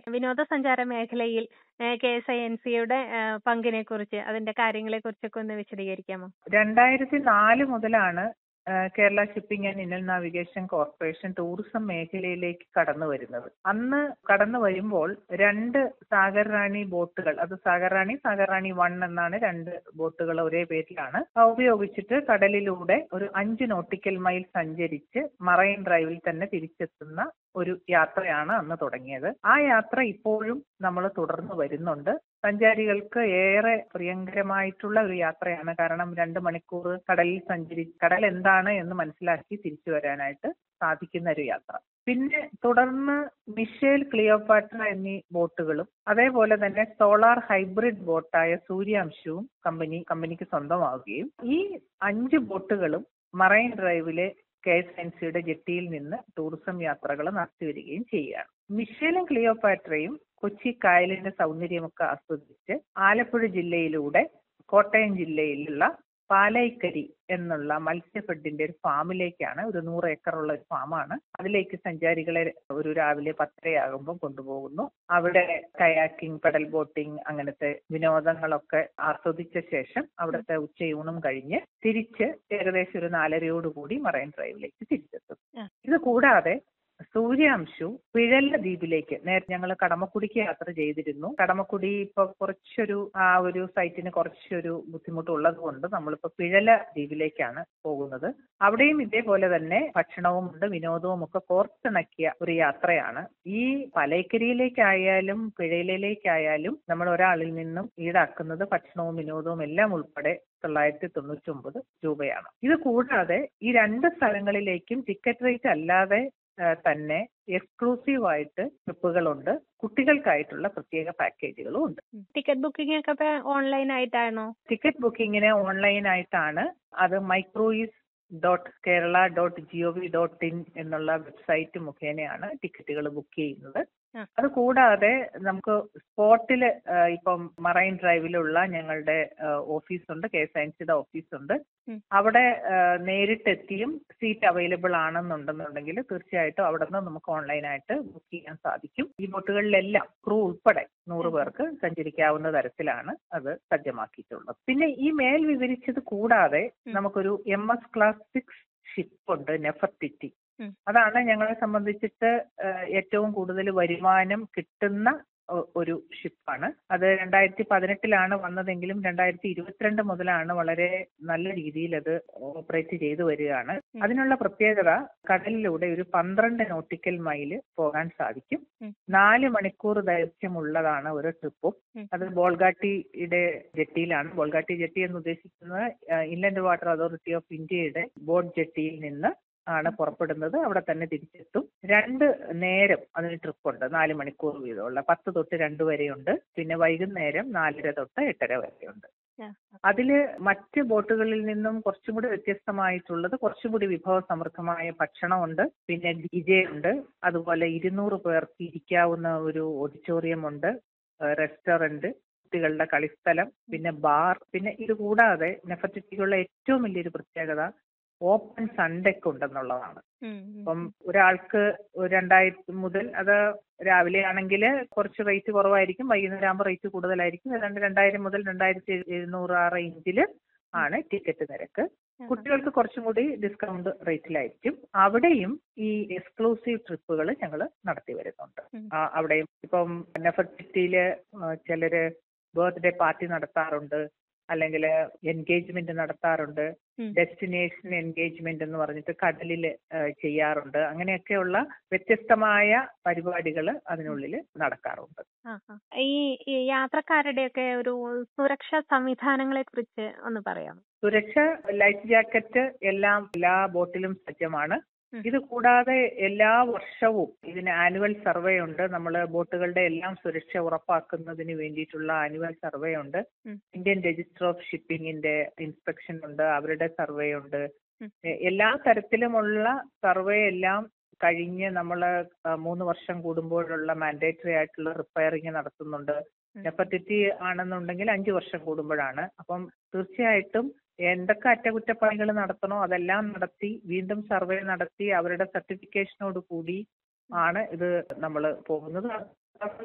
വിനോദസഞ്ചാര മേഖലയിൽ K S I N സിയുടെ പങ്കിനെ കുറിച്ച് അതിന്റെ കാര്യങ്ങളെ കുറിച്ചൊക്കെ ഒന്ന് വിശദീകരിക്കാമോ രണ്ടായിരത്തി നാല് മുതലാണ് ഏഹ് Kerala shipping and Indian navigation corporation tourism മേഖലയിലേക്ക് കടന്നു വരുന്നത് അന്ന് കടന്നു വരുമ്പോൾ രണ്ട് സാഗർ റാണി ബോട്ടുകൾ അത് സാഗർ റാണി സാഗർ റാണി വൺ എന്നാണ് രണ്ട് ബോട്ടുകൾ ഒരേ പേരിലാണ് അത് ഉപയോഗിച്ചിട്ട് കടലിലൂടെ ഒരു അഞ്ച് നോട്ടിക്കൽ മൈൽ സഞ്ചരിച്ച് മറൈൻ ഡ്രൈവിൽ തന്നെ തിരിച്ചെത്തുന്ന ഒരു യാത്രയാണ് അന്ന് തുടങ്ങിയത് ആ യാത്ര ഇപ്പോഴും നമ്മൾ തുടർന്ന് വരുന്നുണ്ട് സഞ്ചാരികൾക്ക് ഏറെ പ്രിയങ്കരമായിട്ടുള്ള ഒരു യാത്രയാണ് കാരണം രണ്ട് മണിക്കൂർ കടലിൽ സഞ്ചരി കടൽ എന്താണ് എന്ന് മനസ്സിലാക്കി തിരിച്ചു വരാനായിട്ട് സാധിക്കുന്ന ഒരു യാത്ര പിന്നെ തുടർന്ന് മിഷേൽ ക്ലിയോപാട്ര എന്നീ ബോട്ടുകളും അതേപോലെ തന്നെ സോളാർ ഹൈബ്രിഡ് ബോട്ടായ സൂര്യാംശവും കമ്പനി കമ്പനിക്ക് സ്വന്തമാവുകയും ഈ അഞ്ച് ബോട്ടുകളും മറൈൻ ഡ്രൈവിലെ കെ എസ് എൻ സിയുടെ ജെട്ടിയിൽ നിന്ന് ടൂറിസം യാത്രകൾ നടത്തിവരികയും ചെയ്യുകയാണ് മിഷേലും ക്ലിയോപാട്രയും കൊച്ചി കായലിന്റെ സൗന്ദര്യമൊക്കെ ആസ്വദിച്ച് ആലപ്പുഴ ജില്ലയിലൂടെ കോട്ടയം ജില്ലയിലുള്ള പാലൈക്കരി എന്നുള്ള മത്സ്യഫെഡിന്റെ ഒരു ഫാമിലേക്കാണ് ഒരു നൂറ് ഏക്കറുള്ള ഒരു ഫാമാണ് അതിലേക്ക് സഞ്ചാരികളെ ഒരു രാവിലെ പത്തരയാകുമ്പോൾ കൊണ്ടുപോകുന്നു അവിടെ കയാക്കിംഗ് പെഡൽ ബോട്ടിംഗ് അങ്ങനത്തെ വിനോദങ്ങളൊക്കെ ആസ്വദിച്ച ശേഷം അവിടുത്തെ ഉച്ചയൂണും കഴിഞ്ഞ് തിരിച്ച് ഏകദേശം ഒരു നാലരയോടുകൂടി മറൈൻ ഡ്രൈവിലേക്ക് തിരിച്ചെത്തും ഇത് കൂടാതെ സൂര്യാംശു പിഴല്ല ദ്വീപിലേക്ക് നേരത്തെ ഞങ്ങൾ കടമക്കുടിക്ക് യാത്ര ചെയ്തിരുന്നു കടമക്കുടി ഇപ്പൊ കുറച്ചൊരു ആ ഒരു സൈറ്റിന് കുറച്ചൊരു ബുദ്ധിമുട്ടുള്ളത് കൊണ്ട് നമ്മളിപ്പോ പിഴല ദ്വീപിലേക്കാണ് പോകുന്നത് അവിടെയും ഇതേപോലെ തന്നെ ഭക്ഷണവും ഉണ്ട് വിനോദവും ഒക്കെ കോർത്തിണക്കിയ ഒരു യാത്രയാണ് ഈ പലൈക്കരിയിലേക്കായാലും പിഴയിലേക്കായാലും നമ്മൾ ഒരാളിൽ നിന്നും ഈടാക്കുന്നത് ഭക്ഷണവും വിനോദവും എല്ലാം ഉൾപ്പെടെ തൊള്ളായിരത്തി തൊണ്ണൂറ്റി ഒമ്പത് രൂപയാണ് ഇത് കൂടാതെ ഈ രണ്ട് സ്ഥലങ്ങളിലേക്കും ടിക്കറ്റ് റേറ്റ് അല്ലാതെ തന്നെ എക്സ്ക്ലൂസീവ് ആയിട്ട് ട്രിപ്പുകളുണ്ട് കുട്ടികൾക്കായിട്ടുള്ള പ്രത്യേക പാക്കേജുകളും ഉണ്ട് ടിക്കറ്റ് ബുക്കിംഗ് ഒക്കെ ഇപ്പൊ ഓൺലൈൻ ആയിട്ടാണോ ടിക്കറ്റ് ബുക്കിങ്ങിന് ഓൺലൈൻ ആയിട്ടാണ് അത് മൈക്രോയിസ് dot Kerala dot GOV dot in എന്നുള്ള വെബ്സൈറ്റ് മുഖേനയാണ് ടിക്കറ്റുകൾ ബുക്ക് ചെയ്യുന്നത് അത് കൂടാതെ നമുക്ക് സ്പോട്ടിൽ ഇപ്പം മറൈൻ ഡ്രൈവിലുള്ള ഞങ്ങളുടെ ഓഫീസുണ്ട് കെ എസ് എൻ സിയുടെ ഓഫീസുണ്ട് അവിടെ നേരിട്ടെത്തിയും സീറ്റ് അവൈലബിൾ ആണെന്നുണ്ടെന്നുണ്ടെങ്കിൽ തീർച്ചയായിട്ടും അവിടെ നിന്ന് നമുക്ക് ഓൺലൈനായിട്ട് ബുക്ക് ചെയ്യാൻ സാധിക്കും ഈ ബോട്ടുകളിലെല്ലാം ക്രൂ ഉൾപ്പെടെ നൂറ് പേർക്ക് സഞ്ചരിക്കാവുന്ന തരത്തിലാണ് അത് സജ്ജമാക്കിയിട്ടുള്ളത് പിന്നെ ഈ മേൽ വിവരിച്ചത് കൂടാതെ നമുക്കൊരു M S class six ship ഉണ്ട് നെഫർട്ടിറ്റി അതാണ് ഞങ്ങളെ സംബന്ധിച്ചിട്ട് ഏറ്റവും കൂടുതൽ വരുമാനം കിട്ടുന്ന ഒരു ഷിപ്പാണ് അത് രണ്ടായിരത്തി പതിനെട്ടിലാണ് വന്നതെങ്കിലും രണ്ടായിരത്തി ഇരുപത്തിരണ്ട് മുതലാണ് വളരെ നല്ല രീതിയിൽ അത് ഓപ്പറേറ്റ് ചെയ്തു വരികയാണ് അതിനുള്ള പ്രത്യേകത കടലിലൂടെ ഒരു പന്ത്രണ്ട് നോട്ടിക്കൽ മൈല് പോകാൻ സാധിക്കും നാല് മണിക്കൂർ ദൈർഘ്യമുള്ളതാണ് ഒരു ട്രിപ്പും അത് ബോൾഗാട്ടിയുടെ ജെട്ടിയിലാണ് ബോൾഗാട്ടി ജെട്ടി എന്ന് ഉദ്ദേശിക്കുന്നത് ഇൻലൻഡ് വാട്ടർ അതോറിറ്റി ഓഫ് ഇന്ത്യയുടെ ബോട്ട് ജെട്ടിയിൽ നിന്ന് ആണ് പുറപ്പെടുന്നത് അവിടെ തന്നെ തിരിച്ചെത്തും രണ്ട് നേരം അതിന് ട്രിപ്പുണ്ട് നാല് മണിക്കൂർ വീതമുള്ള പത്ത് തൊട്ട് രണ്ട് വരെയുണ്ട് പിന്നെ വൈകുന്നേരം നാലര തൊട്ട് എട്ടര വരെയുണ്ട് അതില് മറ്റ് ബോട്ടുകളിൽ നിന്നും കുറച്ചും കൂടി വ്യത്യസ്തമായിട്ടുള്ളത് കുറച്ചും കൂടി വിഭവസമൃദ്ധമായ ഭക്ഷണമുണ്ട് പിന്നെ ഡി ജെ ഉണ്ട് അതുപോലെ ഇരുന്നൂറ് പേർക്ക് ഇരിക്കാവുന്ന ഒരു ഓഡിറ്റോറിയം ഉണ്ട് റെസ്റ്റോറന്റ് കുട്ടികളുടെ കളിസ്ഥലം പിന്നെ ബാർ പിന്നെ ഇത് കൂടാതെ നെഫർട്ടിറ്റിക്കുള്ള ഏറ്റവും വലിയൊരു പ്രത്യേകത ഓപ്പൺ സൺഡെക്ക് ഉണ്ടെന്നുള്ളതാണ് അപ്പം ഒരാൾക്ക് രണ്ടായിരത്തി മുതൽ അത് രാവിലെ ആണെങ്കിൽ കുറച്ച് റേറ്റ് കുറവായിരിക്കും വൈകുന്നേരം ആകുമ്പോൾ റേറ്റ് കൂടുതലായിരിക്കും ഏതാണ്ട് രണ്ടായിരം മുതൽ രണ്ടായിരത്തി എഴുന്നൂറ് ആ റേഞ്ചിൽ ആണ് ടിക്കറ്റ് നിരക്ക് കുട്ടികൾക്ക് കുറച്ചും കൂടി ഡിസ്കൗണ്ട് റേറ്റിലായിരിക്കും അവിടെയും ഈ എക്സ്ക്ലൂസീവ് ട്രിപ്പുകൾ ഞങ്ങൾ നടത്തി വരുന്നുണ്ട് അവിടെയും ഇപ്പം നെഫർട്ടിറ്റിയിൽ ചിലര് ബർത്ത്ഡേ പാർട്ടി നടത്താറുണ്ട് അല്ലെങ്കിൽ എൻഗേജ്മെന്റ് നടത്താറുണ്ട് ഡെസ്റ്റിനേഷൻ എൻഗേജ്മെന്റ് എന്ന് പറഞ്ഞിട്ട് കടലിൽ ചെയ്യാറുണ്ട് അങ്ങനെയൊക്കെയുള്ള വ്യത്യസ്തമായ പരിപാടികൾ അതിനുള്ളിൽ നടക്കാറുണ്ട് ഈ യാത്രക്കാരുടെയൊക്കെ ഒരു സുരക്ഷാ സംവിധാനങ്ങളെ കുറിച്ച് ഒന്ന് പറയാം സുരക്ഷ ലൈഫ് ജാക്കറ്റ് എല്ലാം എല്ലാ ബോട്ടിലും സജ്ജമാണ് ഇത് കൂടാതെ എല്ലാ വർഷവും ഇതിന് ആനുവൽ സർവേ ഉണ്ട് നമ്മൾ ബോട്ടുകളുടെ എല്ലാം സുരക്ഷ ഉറപ്പാക്കുന്നതിന് വേണ്ടിയിട്ടുള്ള ആനുവൽ സർവേ ഉണ്ട് ഇന്ത്യൻ രജിസ്റ്റർ ഓഫ് ഷിപ്പിംഗിന്റെ ഇൻസ്പെക്ഷൻ ഉണ്ട് അവരുടെ സർവേ ഉണ്ട് എല്ലാ തരത്തിലുമുള്ള സർവേ എല്ലാം കഴിഞ്ഞ് നമ്മൾ മൂന്ന് വർഷം കൂടുമ്പോഴുള്ള മാൻഡേറ്ററി ആയിട്ടുള്ള റിപ്പയറിങ് നടത്തുന്നുണ്ട് നെഫർട്ടിറ്റി ആണെന്നുണ്ടെങ്കിൽ അഞ്ച് വർഷം കൂടുമ്പോഴാണ് അപ്പം തീർച്ചയായിട്ടും എന്തൊക്കെ അറ്റകുറ്റപ്പണികൾ നടത്തണോ അതെല്ലാം നടത്തി വീണ്ടും സർവേ നടത്തി അവരുടെ സർട്ടിഫിക്കേഷനോട് കൂടി ആണ് ഇത് നമ്മൾ പോകുന്നത്